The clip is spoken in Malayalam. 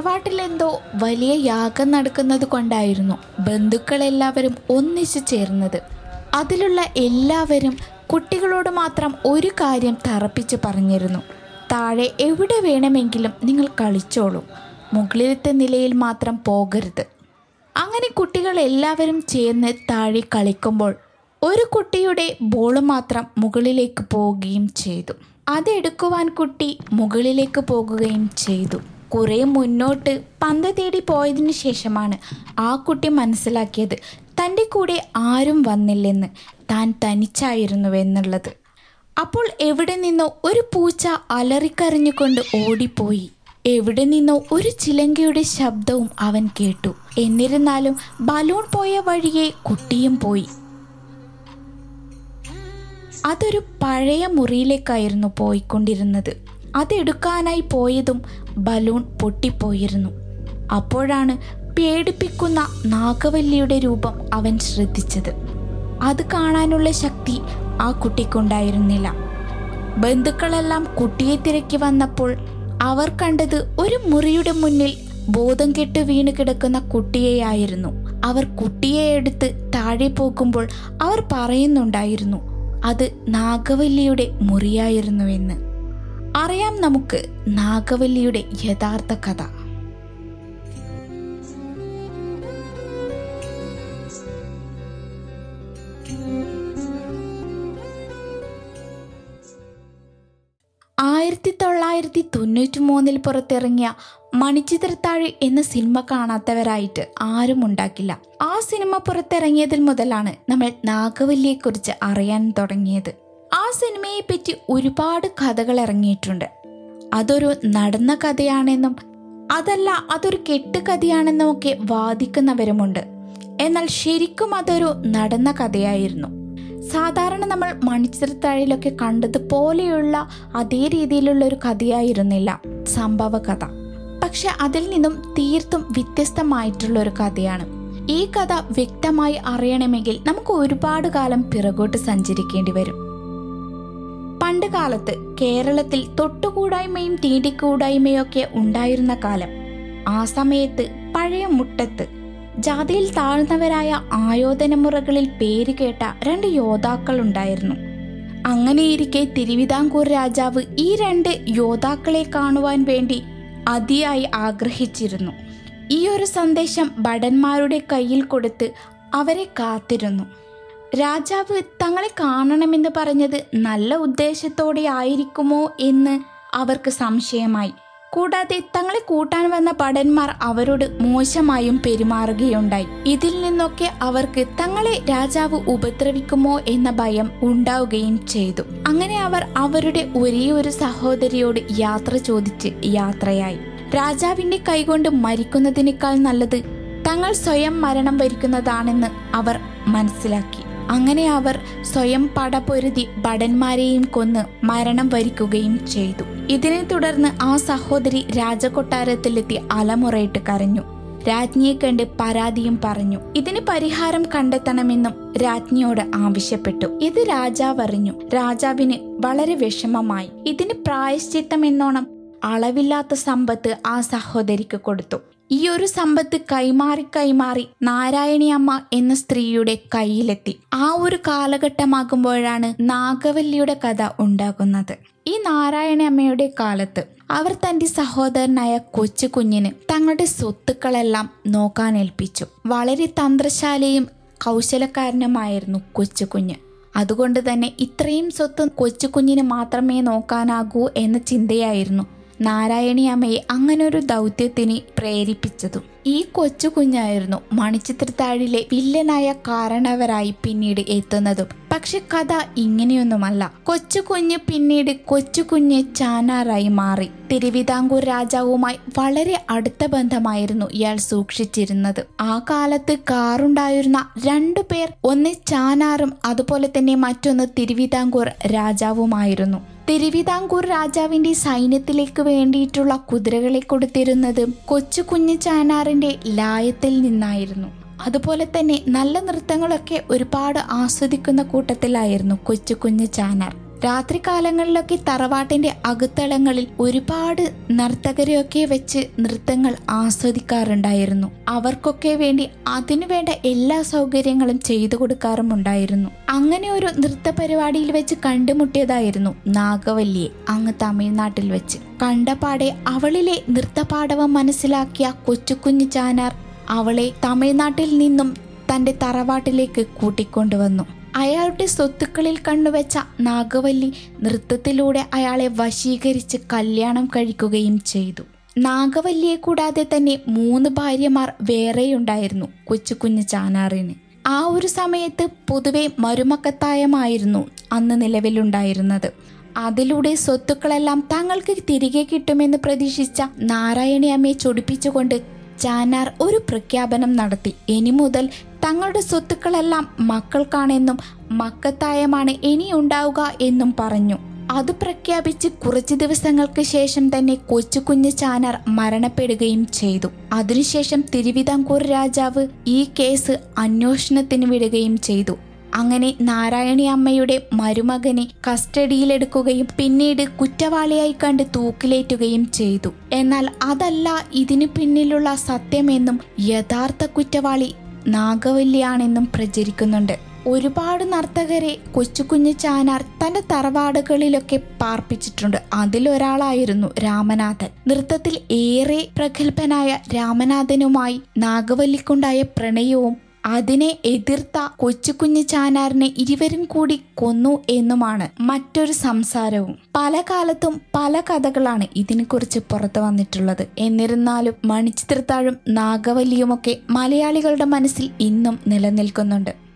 തറവാട്ടിലെന്തോ വലിയ യാഗം നടക്കുന്നത് കൊണ്ടായിരുന്നു ബന്ധുക്കളെല്ലാവരും ഒന്നിച്ചു ചേർന്നത് അതിലുള്ള എല്ലാവരും കുട്ടികളോട് മാത്രം ഒരു കാര്യം തറപ്പിച്ച് പറഞ്ഞിരുന്നു താഴെ എവിടെ വേണമെങ്കിലും നിങ്ങൾ കളിച്ചോളൂ മുകളിലത്തെ നിലയിൽ മാത്രം പോകരുത് അങ്ങനെ കുട്ടികൾ എല്ലാവരും ചേർന്ന് താഴെ കളിക്കുമ്പോൾ ഒരു കുട്ടിയുടെ ബോൾ മാത്രം മുകളിലേക്ക് പോവുകയും ചെയ്തു അതെടുക്കുവാൻ കുട്ടി മുകളിലേക്ക് പോകുകയും ചെയ്തു കുറെ മുന്നോട്ട് പന്ത് തേടി പോയതിനു ശേഷമാണ് ആ കുട്ടി മനസ്സിലാക്കിയത് തൻ്റെ കൂടെ ആരും വന്നില്ലെന്ന് താൻ തനിച്ചായിരുന്നുവെന്നുള്ളത് അപ്പോൾ എവിടെ നിന്നോ ഒരു പൂച്ച അലറിക്കരഞ്ഞുകൊണ്ട് ഓടിപ്പോയി എവിടെ നിന്നോ ഒരു ചിലങ്കയുടെ ശബ്ദവും അവൻ കേട്ടു എന്നിരുന്നാലും ബലൂൺ പോയ വഴിയെ കുട്ടിയും പോയി അതൊരു പഴയ മുറിയിലേക്കായിരുന്നു പോയിക്കൊണ്ടിരുന്നത് അതെടുക്കാനായി പോയതും ബലൂൺ പൊട്ടിപ്പോയിരുന്നു അപ്പോഴാണ് പേടിപ്പിക്കുന്ന നാഗവല്ലിയുടെ രൂപം അവൻ ശ്രദ്ധിച്ചത് അത് കാണാനുള്ള ശക്തി ആ കുട്ടിക്കുണ്ടായിരുന്നില്ല ബന്ധുക്കളെല്ലാം കുട്ടിയെ തിരക്കി വന്നപ്പോൾ അവർ കണ്ടത് ഒരു മുറിയുടെ മുന്നിൽ ബോധം കെട്ട് വീണ് കിടക്കുന്ന കുട്ടിയെയായിരുന്നു അവർ കുട്ടിയെ എടുത്ത് താഴെ പോകുമ്പോൾ അവർ പറയുന്നുണ്ടായിരുന്നു അത് നാഗവല്ലിയുടെ മുറിയായിരുന്നുവെന്ന് അറിയാം നമുക്ക് നാഗവല്ലിയുടെ യഥാർത്ഥ കഥ ആയിരത്തി തൊള്ളായിരത്തി തൊണ്ണൂറ്റി മൂന്നിൽ പുറത്തിറങ്ങിയ മണിച്ചിത്രത്താഴ് എന്ന സിനിമ കാണാത്തവരായിട്ട് ആരും ഉണ്ടാക്കില്ല ആ സിനിമ പുറത്തിറങ്ങിയതിൽ മുതലാണ് നമ്മൾ നാഗവല്ലിയെക്കുറിച്ച് അറിയാൻ തുടങ്ങിയത് ആ സിനിമയെ പറ്റി ഒരുപാട് കഥകൾ ഇറങ്ങിയിട്ടുണ്ട് അതൊരു നടന്ന കഥയാണെന്നും അതല്ല അതൊരു കെട്ടുകഥയാണെന്നും ഒക്കെ വാദിക്കുന്നവരുമുണ്ട് എന്നാൽ ശരിക്കും അതൊരു നടന്ന കഥയായിരുന്നു സാധാരണ നമ്മൾ മണിച്ചിത്രത്താഴിലൊക്കെ കണ്ടതുപോലെയുള്ള അതേ രീതിയിലുള്ള ഒരു കഥയായിരുന്നില്ല സംഭവ കഥ പക്ഷെ അതിൽ നിന്നും തീർത്തും വ്യത്യസ്തമായിട്ടുള്ള ഒരു കഥയാണ് ഈ കഥ വ്യക്തമായി അറിയണമെങ്കിൽ നമുക്ക് ഒരുപാട് കാലം പിറകോട്ട് സഞ്ചരിക്കേണ്ടി വരും പണ്ട് കാലത്ത് കേരളത്തിൽ തൊട്ടുകൂടായ്മയും തീണ്ടിക്കൂടായ്മയും ഒക്കെ ഉണ്ടായിരുന്ന കാലം ആ സമയത്ത് പഴയ മുട്ടത്ത് ജാതിയിൽ താഴ്ന്നവരായ ആയോധനമുറകളിൽ പേര് കേട്ട രണ്ട് യോദ്ധാക്കൾ ഉണ്ടായിരുന്നു അങ്ങനെയിരിക്കെ തിരുവിതാംകൂർ രാജാവ് ഈ രണ്ട് യോദ്ധാക്കളെ കാണുവാൻ വേണ്ടി അതിയായി ആഗ്രഹിച്ചിരുന്നു ഈ ഒരു സന്ദേശം ഭടന്മാരുടെ കയ്യിൽ കൊടുത്ത് അവരെ കാത്തിരുന്നു രാജാവ് തങ്ങളെ കാണണമെന്ന് പറഞ്ഞത് നല്ല ഉദ്ദേശത്തോടെ ആയിരിക്കുമോ എന്ന് അവർക്ക് സംശയമായി കൂടാതെ തങ്ങളെ കൂട്ടാൻ വന്ന ഭടന്മാർ അവരോട് മോശമായും പെരുമാറുകയുണ്ടായി ഇതിൽ നിന്നൊക്കെ അവർക്ക് തങ്ങളെ രാജാവ് ഉപദ്രവിക്കുമോ എന്ന ഭയം ഉണ്ടാവുകയും ചെയ്തു അങ്ങനെ അവർ അവരുടെ ഒരേ ഒരു സഹോദരിയോട് യാത്ര ചോദിച്ച് യാത്രയായി രാജാവിന്റെ കൈകൊണ്ട് മരിക്കുന്നതിനേക്കാൾ നല്ലത് തങ്ങൾ സ്വയം മരണം വരിക്കുന്നതാണെന്ന് അവർ മനസ്സിലാക്കി അങ്ങനെ അവർ സ്വയം പടപൊരുതി ഭടന്മാരെയും കൊന്ന് മരണം വരിക്കുകയും ചെയ്തു ഇതിനെ തുടർന്ന് ആ സഹോദരി രാജകൊട്ടാരത്തിലെത്തി അലമുറയിട്ട് കരഞ്ഞു രാജ്ഞിയെ കണ്ട് പരാതിയും പറഞ്ഞു ഇതിന് പരിഹാരം കണ്ടെത്തണമെന്നും രാജ്ഞിയോട് ആവശ്യപ്പെട്ടു ഇത് രാജാവ് അറിഞ്ഞു രാജാവിന് വളരെ വിഷമമായി ഇതിന് പ്രായശ്ചിത്തം എന്നോണം അളവില്ലാത്ത സമ്പത്ത് ആ സഹോദരിക്ക് കൊടുത്തു ഈ ഒരു സമ്പത്ത് കൈമാറി കൈമാറി നാരായണി അമ്മ എന്ന സ്ത്രീയുടെ കയ്യിലെത്തി ആ ഒരു കാലഘട്ടമാകുമ്പോഴാണ് നാഗവല്ലിയുടെ കഥ ഉണ്ടാകുന്നത് ഈ നാരായണ അമ്മയുടെ കാലത്ത് അവർ തന്റെ സഹോദരനായ കൊച്ചു കുഞ്ഞിന് തങ്ങളുടെ സ്വത്തുക്കളെല്ലാം നോക്കാൻ ഏൽപ്പിച്ചു വളരെ തന്ത്രശാലിയും കൗശലക്കാരനുമായിരുന്നു കൊച്ചു കുഞ്ഞ് അതുകൊണ്ട് തന്നെ ഇത്രയും സ്വത്ത് കൊച്ചു കുഞ്ഞിന് മാത്രമേ നോക്കാനാകൂ എന്ന ചിന്തയായിരുന്നു നാരായണി അമ്മയെ അങ്ങനൊരു ദൗത്യത്തിന് പ്രേരിപ്പിച്ചതും ഈ കൊച്ചു കുഞ്ഞായിരുന്നു മണിച്ചിത്രത്താഴിലെ വില്ലനായ കാരണവരായി പിന്നീട് എത്തുന്നതും പക്ഷെ കഥ ഇങ്ങനെയൊന്നുമല്ല കൊച്ചു കുഞ്ഞ് പിന്നീട് കൊച്ചു കുഞ്ഞ് ചാനാറായി മാറി തിരുവിതാംകൂർ രാജാവുമായി വളരെ അടുത്ത ബന്ധമായിരുന്നു ഇയാൾ സൂക്ഷിച്ചിരുന്നത് ആ കാലത്ത് കാറുണ്ടായിരുന്ന രണ്ടു പേർ ഒന്ന് ചാനാറും അതുപോലെ തന്നെ മറ്റൊന്ന് തിരുവിതാംകൂർ രാജാവുമായിരുന്നു തിരുവിതാംകൂർ രാജാവിന്റെ സൈന്യത്തിലേക്ക് വേണ്ടിയിട്ടുള്ള കുതിരകളെ കൊടുത്തിരുന്നത് കൊച്ചു കുഞ്ഞു ചാനാറിന്റെ ലായത്തിൽ നിന്നായിരുന്നു അതുപോലെ തന്നെ നല്ല നൃത്തങ്ങളൊക്കെ ഒരുപാട് ആസ്വദിക്കുന്ന കൂട്ടത്തിലായിരുന്നു കൊച്ചു കുഞ്ഞു ചാനാർ രാത്രികാലങ്ങളിലൊക്കെ തറവാട്ടിന്റെ അകത്തളങ്ങളിൽ ഒരുപാട് നർത്തകരെയൊക്കെ വെച്ച് നൃത്തങ്ങൾ ആസ്വദിക്കാറുണ്ടായിരുന്നു അവർക്കൊക്കെ വേണ്ടി അതിനുവേണ്ട എല്ലാ സൗകര്യങ്ങളും ചെയ്തു കൊടുക്കാറുമുണ്ടായിരുന്നു അങ്ങനെ ഒരു നൃത്ത പരിപാടിയിൽ വെച്ച് കണ്ടുമുട്ടിയതായിരുന്നു നാഗവല്ലിയെ അങ്ങ് തമിഴ്നാട്ടിൽ വെച്ച് കണ്ടപാടെ അവളിലെ നൃത്തപാടവം മനസ്സിലാക്കിയ കൊച്ചുകുഞ്ഞു ചാനാർ അവളെ തമിഴ്നാട്ടിൽ നിന്നും തന്റെ തറവാട്ടിലേക്ക് കൂട്ടിക്കൊണ്ടുവന്നു അയാളുടെ സ്വത്തുക്കളിൽ കണ്ണുവെച്ച നാഗവല്ലി നൃത്തത്തിലൂടെ അയാളെ വശീകരിച്ച് കല്യാണം കഴിക്കുകയും ചെയ്തു നാഗവല്ലിയെ കൂടാതെ തന്നെ മൂന്ന് ഭാര്യമാർ വേറെയുണ്ടായിരുന്നു കൊച്ചുകുഞ്ഞു ചാനാറിന് ആ ഒരു സമയത്ത് പൊതുവെ മരുമക്കത്തായമായിരുന്നു അന്ന് നിലവിലുണ്ടായിരുന്നത് അതിലൂടെ സ്വത്തുക്കളെല്ലാം തങ്ങൾക്ക് തിരികെ കിട്ടുമെന്ന് പ്രതീക്ഷിച്ച നാരായണി അമ്മയെ ചൊടിപ്പിച്ചുകൊണ്ട് ചാനാർ ഒരു പ്രഖ്യാപനം നടത്തി ഇനി മുതൽ തങ്ങളുടെ സ്വത്തുക്കളെല്ലാം മക്കൾക്കാണെന്നും മക്കത്തായമാണ് ഇനി ഉണ്ടാവുക എന്നും പറഞ്ഞു അത് പ്രഖ്യാപിച്ച് കുറച്ചു ദിവസങ്ങൾക്ക് ശേഷം തന്നെ കൊച്ചുകുഞ്ഞ് ചാനാർ മരണപ്പെടുകയും ചെയ്തു അതിനുശേഷം തിരുവിതാംകൂർ രാജാവ് ഈ കേസ് അന്വേഷണത്തിന് വിടുകയും ചെയ്തു അങ്ങനെ നാരായണി അമ്മയുടെ മരുമകനെ കസ്റ്റഡിയിലെടുക്കുകയും പിന്നീട് കുറ്റവാളിയായി കണ്ട് തൂക്കിലേറ്റുകയും ചെയ്തു എന്നാൽ അതല്ല ഇതിനു പിന്നിലുള്ള സത്യമെന്നും യഥാർത്ഥ കുറ്റവാളി നാഗവല്ലിയാണെന്നും പ്രചരിക്കുന്നുണ്ട് ഒരുപാട് നർത്തകരെ കൊച്ചുകുഞ്ഞു ചാനാർ തന്റെ തറവാടുകളിലൊക്കെ പാർപ്പിച്ചിട്ടുണ്ട് അതിലൊരാളായിരുന്നു രാമനാഥൻ നൃത്തത്തിൽ ഏറെ പ്രഗത്ഭനായ രാമനാഥനുമായി നാഗവല്ലിക്കുണ്ടായ പ്രണയവും അതിനെ എതിർത്ത കൊച്ചുകുഞ്ഞു ചാനാറിനെ ഇരുവരും കൂടി കൊന്നു എന്നുമാണ് മറ്റൊരു സംസാരവും പല കാലത്തും പല കഥകളാണ് ഇതിനെക്കുറിച്ച് പുറത്തു വന്നിട്ടുള്ളത് എന്നിരുന്നാലും മണിച്ചിത്രത്താഴും നാഗവല്ലിയുമൊക്കെ മലയാളികളുടെ മനസ്സിൽ ഇന്നും നിലനിൽക്കുന്നുണ്ട്